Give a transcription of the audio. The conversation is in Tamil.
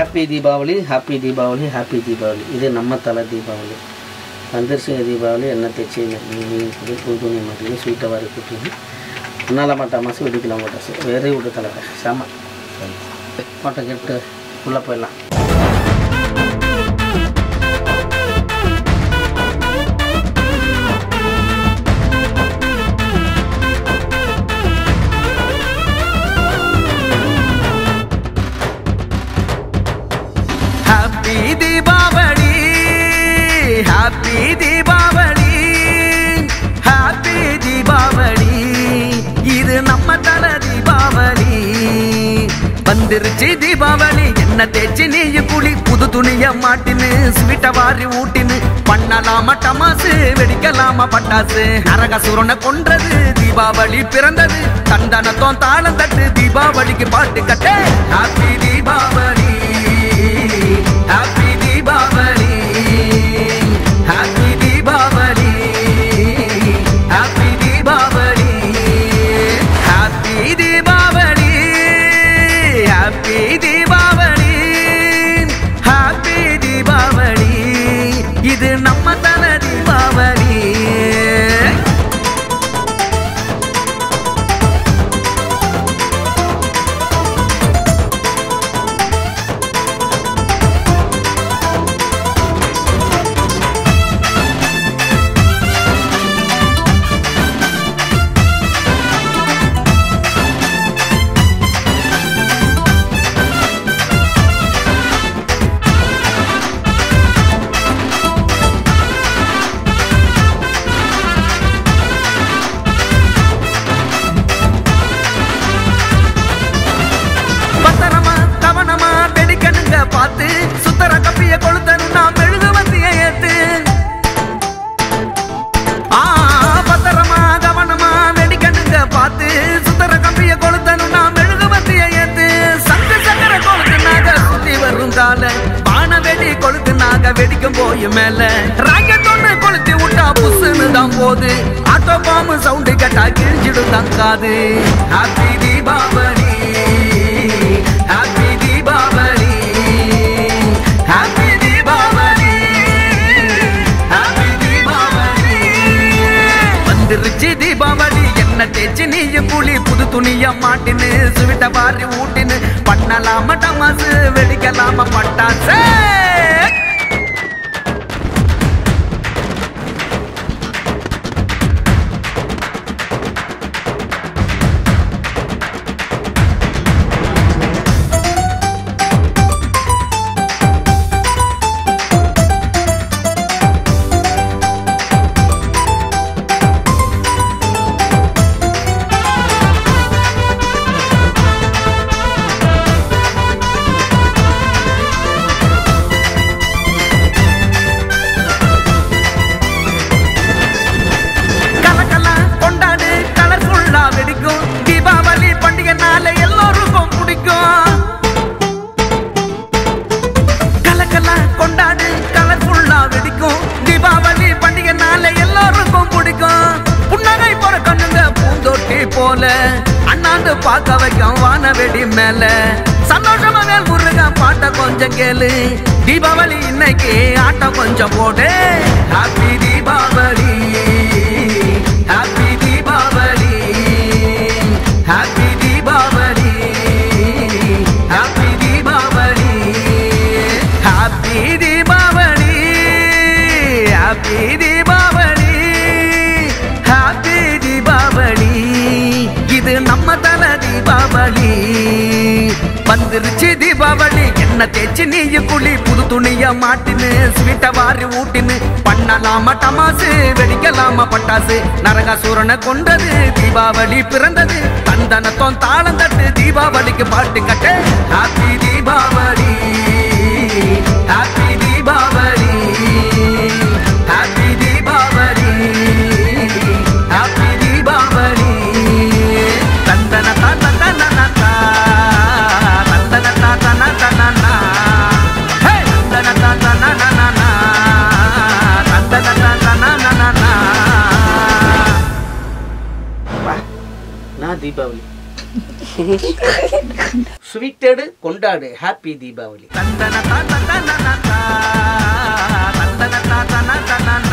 happy Deepavali happy Deepavali happy Deepavali இது நம்ம தலை தீபாவளி வந்துருச்சுங்க தீபாவளி எண்ணெய் தேய்ச்சி மீன் புது புது துணி மாட்டின்னு ஸ்வீட்டை வாரி கூட்டிங்க முன்னால மாட்டா மாதம் வெடிக்கலாம் போட்டாச்சு வெறி விட்டு தலைக்க செம மாட்டை கெட்டு உள்ளே போயிடலாம் happy Deepavali happy Deepavali happy Deepavali இது நம்ம தல தீபாவளி வந்துருச்சு தீபாவளி என்ன தேய்ச்சி நீ குளி புது துணிய மாட்டின்னு ஸ்வீட்ட வாரி ஊட்டின்னு பண்ணலாமா டமாசு வெடிக்கலாமா பட்டாசு நரகசுரனை கொன்றது தீபாவளி பிறந்தது தந்தனத்தோம் தாளம் தட்டு தீபாவளிக்கு பாட்டு கட்டு happy Deepavali happy Deepavali happy Deepavali happy Deepavali happy Deepavali happy Deepavali happy Deepavali இது நம்ம தல தீபாவளி பத்திரமா கவனமா வெடிக்கணுங்க பார்த்து சுத்தர கப்பிய கொளுத்தணும் நான் மெழுகு வந்திய ஏத்து ஆ பத்திரமா கவனமா வெடிக்கணுங்க பார்த்து சுத்தர கம்பிய கொளுத்தணும் நான் மெழுகு வந்திய ஏத்து சங்கு சக்கர கொளுத்துனாக சுத்தி வரும் கால வான வெடி கொளுத்துனாக வெடிக்கும் போய் மேல ராக்கெட் ஒண்ணு கொளுத்தி விட்டா புஸ்ஸுன்னு தான் போது ஆட்டோ பாம்பு சவுண்டு கேட்டா கிழிஞ்சிடும் தங்காது happy Deepavali happy Deepavali happy Deepavali happy Deepavali வந்துருச்சு தீபாவளி என்ன தேய்ச்சி நீயும் புளி புது துணிய மாட்டின்னு சுவிட்ட பாரி ஊட்டின்னு பண்ணலாம டமாசு வெடிக்கலாம பட்டாசு கலக்கலா கொண்டாடு கலர்ஃபுல்லா வெடிக்கும் தீபாவளி பண்டிகை நாள எல்லோருக்கும் பிடிக்கும் கலக்கலா கொண்டாடு கலர்ஃபுல்லா வெடிக்கும் தீபாவளி பண்டிகை நாள எல்லோருக்கும் பிடிக்கும் புன்னகை பிறக்கணுங்க பூந்தொட்டி போல அண்ணாந்து பார்க்க வைக்கும் வானவெடி மேல சந்தோஷமா மேல் முருக பாட்ட கொஞ்சம் கேளு தீபாவளி இன்னைக்கு ஆட்டம் கொஞ்சம் போடு happy Deepavali happy Deepavali happy Deepavali happy Deepavali happy Deepavali happy Deepavali happy Deepavali இது நம்ம தல தீபாவளி வந்துருச்சு தீபாவளி என்ன தேய்ச்சி நீயும் குளி புது துணிய மாட்டின்னு ஸ்வீட்ட வாரி ஊட்டின்னு பண்ணலாமா டமாசு வெடிக்கலாமா பட்டாசு நரகாசூரனை கொண்டது தீபாவளி பிறந்தது தந்தனத்தோம் தாளம் தட்டு தீபாவளிக்கு பாட்டு கட்டு happy Deepavali happy Deepavali happy Deepavali happy Deepavali தந்தன தந்தன தந்தன தந்தன தந்தன ஹே தந்தன தந்தன தந்தன தந்தன நான் தீபாவளி ஸ்வீட்டடு கொண்டாடு ஹாப்பி தீபாவளி தந்தன தா தந்தன தா தந்தன தா தந்தன தா